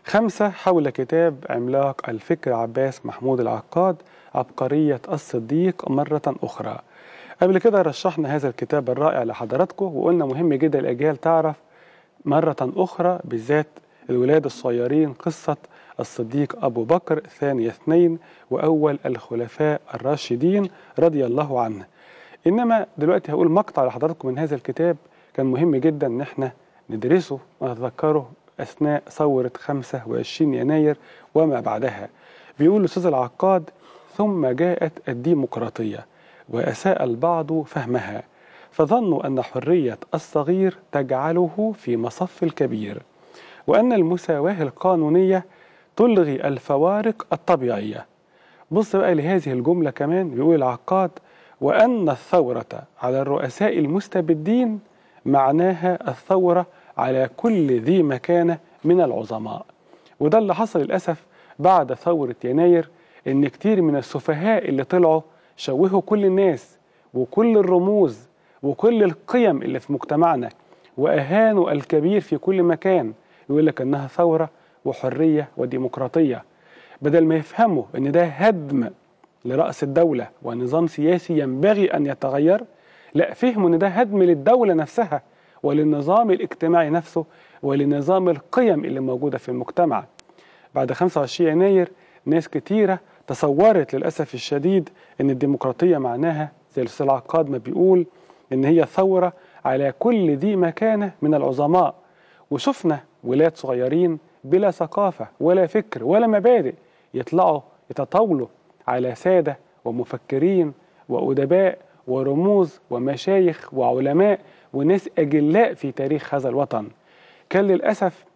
خمسة حول كتاب عملاق الفكر عباس محمود العقاد عبقرية الصديق مرة أخرى قبل كده رشحنا هذا الكتاب الرائع لحضراتكم وقلنا مهم جدا الأجيال تعرف مرة أخرى بالذات الولاد الصغيرين قصة الصديق أبو بكر ثاني اثنين وأول الخلفاء الراشدين رضي الله عنه إنما دلوقتي هقول مقطع لحضراتكم من هذا الكتاب كان مهم جدا إن احنا ندرسه ونتذكره أثناء ثورة 25 يناير وما بعدها بيقول الأستاذ العقاد ثم جاءت الديمقراطية وأساء البعض فهمها فظنوا أن حرية الصغير تجعله في مصف الكبير وأن المساواة القانونية تلغي الفوارق الطبيعية بص بقى لهذه الجملة كمان بيقول العقاد وأن الثورة على الرؤساء المستبدين معناها الثورة على كل ذي مكانة من العظماء وده اللي حصل للأسف بعد ثورة يناير إن كتير من السفهاء اللي طلعوا شوهوا كل الناس وكل الرموز وكل القيم اللي في مجتمعنا وأهانوا الكبير في كل مكان يقول لك إنها ثورة وحرية وديمقراطية بدل ما يفهموا إن ده هدم لرأس الدولة ونظام سياسي ينبغي أن يتغير لا فهموا إن ده هدم للدولة نفسها وللنظام الاجتماعي نفسه ولنظام القيم اللي موجودة في المجتمع بعد 25 يناير ناس كتيرة تصورت للأسف الشديد أن الديمقراطية معناها زي الأستاذ العقاد ما بيقول أن هي ثورة على كل ذي مكانة من العظماء وشفنا ولاد صغيرين بلا ثقافة ولا فكر ولا مبادئ يطلعوا يتطاولوا على سادة ومفكرين وأدباء ورموز ومشايخ وعلماء وناس أجلاء في تاريخ هذا الوطن كان للأسف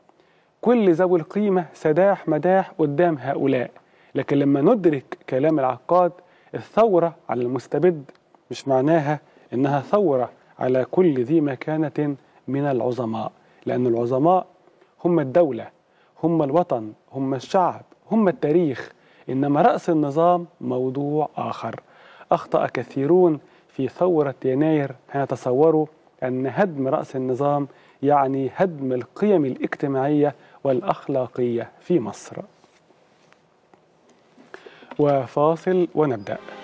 كل ذوي القيمة سداح مداح قدام هؤلاء لكن لما ندرك كلام العقاد الثورة على المستبد مش معناها إنها ثورة على كل ذي مكانة من العظماء لأن العظماء هم الدولة هم الوطن هم الشعب هم التاريخ إنما رأس النظام موضوع آخر أخطأ كثيرون في ثورة يناير حين تصوروا أن هدم رأس النظام يعني هدم القيم الاجتماعية والأخلاقية في مصر وفاصل ونبدأ